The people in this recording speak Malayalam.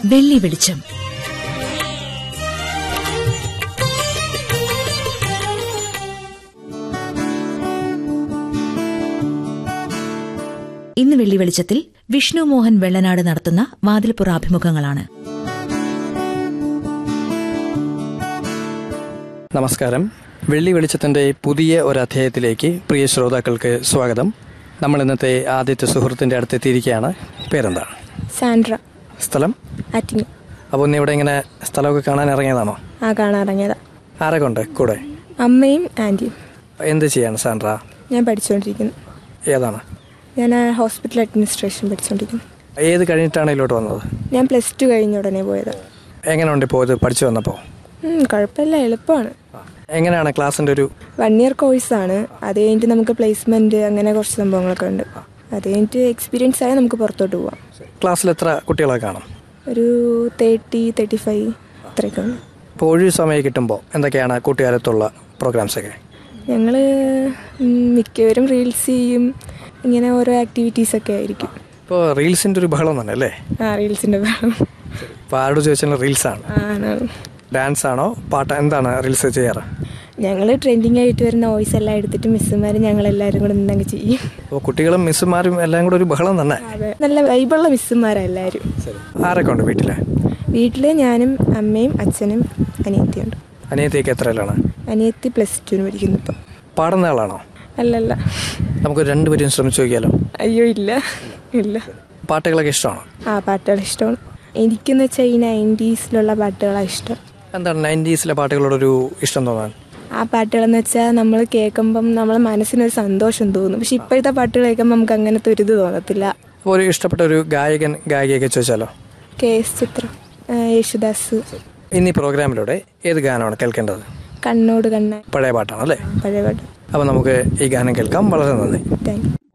വെള്ളി വെളിച്ചം ഇന്ന് വെള്ളി വെളിച്ചത്തിൽ വിഷ്ണു മോഹൻ വെള്ളനാട് നടത്തുന്ന വാതിൽപ്പുറ അഭിമുഖങ്ങളാണ് നമസ്കാരം വെള്ളി വെളിച്ചത്തിൻ്റെ പുതിയ ഒരു അധ്യായത്തിലേക്ക് പ്രിയ ശ്രോതാക്കൾക്ക് സ്വാഗതം നമ്മൾ ഇന്നത്തെ ആദ്യത്തെ സുഹൃത്തിൻ്റെ അടുത്തെത്തിയിരിക്കുകയാണ് പേരെന്താണ് സാൻഡ്ര സ്ഥലം ആറ്റിങ് അപ്പോൾ ഇന്ന് ഇവിടെ ഇങ്ങനെ സ്ഥലമൊക്കെ കാണാൻ ഇറങ്ങിയതാണോ ആ കാണാറങ്ങിയതാ ആരൊക്കെ ഉണ്ട് കൂടെ അമ്മയും ആൻറ്റിയും എന്ത് ചെയ്യാണ് സാൻഡ്ര ഞാൻ പഠിച്ചുകൊണ്ടിരിക്കുന്നു ഏതാണ് ഞാൻ ആ ഹോസ്പിറ്റൽ അഡ്മിനിസ്ട്രേഷൻ പഠിച്ചുകൊണ്ടിരിക്കുന്നു ഏത് കഴിഞ്ഞിട്ടാണ് ഇതിലോട്ട് വന്നത് ഞാൻ പ്ലസ് ടു കഴിഞ്ഞ ഉടനെ പോയത് എങ്ങനെയുണ്ട് ഇപ്പോൾ ഇത് പഠിച്ചു വന്നപ്പോൾ ഉം, കുഴപ്പമില്ല എളുപ്പമാണ് എങ്ങനെയാണ് ക്ലാസ്സിൻ്റെ ഒരു വൺ ഇയർ കോഴ്സാണ് അത് കഴിഞ്ഞിട്ട് നമുക്ക് പ്ലേസ്മെൻറ്റ് അങ്ങനെ കുറച്ച് സംഭവങ്ങളൊക്കെ ഉണ്ട് അത് കഴിഞ്ഞിട്ട് എക്സ്പീരിയൻസ് ആയാൽ നമുക്ക് പുറത്തോട്ട് പോവാം ക്ലാസ്സിൽ എത്ര കുട്ടികളെ കാണും ഒരു തേർട്ടി തേർട്ടി ഫൈവ് അത്രയൊക്കെ ഉണ്ട് ഇപ്പോൾ ഒഴിവ് സമയം കിട്ടുമ്പോൾ എന്തൊക്കെയാണ് കൂട്ടുകാരത്തുള്ള പ്രോഗ്രാംസൊക്കെ ഞങ്ങൾ മിക്കവരും റീൽസ് ചെയ്യും ഇങ്ങനെ ഓരോ ആക്ടിവിറ്റീസൊക്കെ ആയിരിക്കും ഇപ്പോൾ റീൽസിൻ്റെ ഒരു ബഹളം തന്നെ അല്ലേ ആ റീൽസിൻ്റെ വേണം ഇപ്പോൾ ആരോട് ചോദിച്ചാലും റീൽസാണ് ആണ് ഡാൻസ് ആണോ പാട്ട് എന്താണ് റീൽസ് ചെയ്യാറ് ഞങ്ങൾ ട്രെൻഡിങ് ആയിട്ട് വരുന്ന വോയിസ് എല്ലാം എടുത്തിട്ട് മിസ്സുമാർ ഞങ്ങൾ എല്ലാവരും കൂടെ നിന്നങ്ങ് ചെയ്യും അപ്പോൾ കുട്ടികളും മിസ്സുമാരും എല്ലാം കൂടെ ഒരു ബഹളം തന്നെ അതെ നല്ല വൈബുള്ള മിസ്സുമാരാണ് എല്ലാവരും ആരൊക്കെ ഉണ്ട് വീട്ടിൽ വീട്ടിൽ ഞാനും അമ്മയും അച്ഛനും അനിയത്തിയുണ്ട് അനിയത്തിയൊക്കെ എത്രയിലാണ് അനിയത്തി പ്ലസ് ടുവിന് പഠിക്കുന്നു ഇപ്പം പാടുന്ന ആളാണോ അല്ലല്ല നമുക്ക് രണ്ടുപേരും ശ്രമിച്ചു നോക്കിയാലോ അയ്യോ ഇല്ല ഇല്ല പാട്ടുകളൊക്കെ ഇഷ്ടമാണോ ആ പാട്ടുകൾ ഇഷ്ടമാണ് എനിക്കെന്ന് വെച്ചാൽ ഈ നയൻറ്റീസിലുള്ള പാട്ടുകളാണ് ഇഷ്ടം എന്താണ് നയൻറ്റീസിലെ പാട്ടുകളോടൊരു ഇഷ്ടം തോന്നാൻ ആ പാട്ടുകളെന്ന് വെച്ചാൽ നമ്മൾ കേൾക്കുമ്പം നമ്മളെ മനസ്സിനൊരു സന്തോഷം തോന്നും പക്ഷെ ഇപ്പോഴത്തെ പാട്ടുകൾ കേൾക്കുമ്പോൾ നമുക്ക് അങ്ങനത്തെ ഒരു ഇത് തോന്നത്തില്ല അപ്പോൾ ഒരു ഇഷ്ടപ്പെട്ട ഒരു ഗായകൻ ഗായികയൊക്കെ ചോദിച്ചാലോ കെ എസ് ചിത്ര ആ, യേശുദാസ് ഇന്നീ പ്രോഗ്രാമിലൂടെ ഏത് ഗാനമാണ് കേൾക്കേണ്ടത് കണ്ണോട് കണ്ണ പഴയ പാട്ടാണ് അല്ലേ പഴയ പാട്ട് അപ്പോൾ നമുക്ക് ഈ ഗാനം കേൾക്കാം വളരെ നന്ദി താങ്ക് യു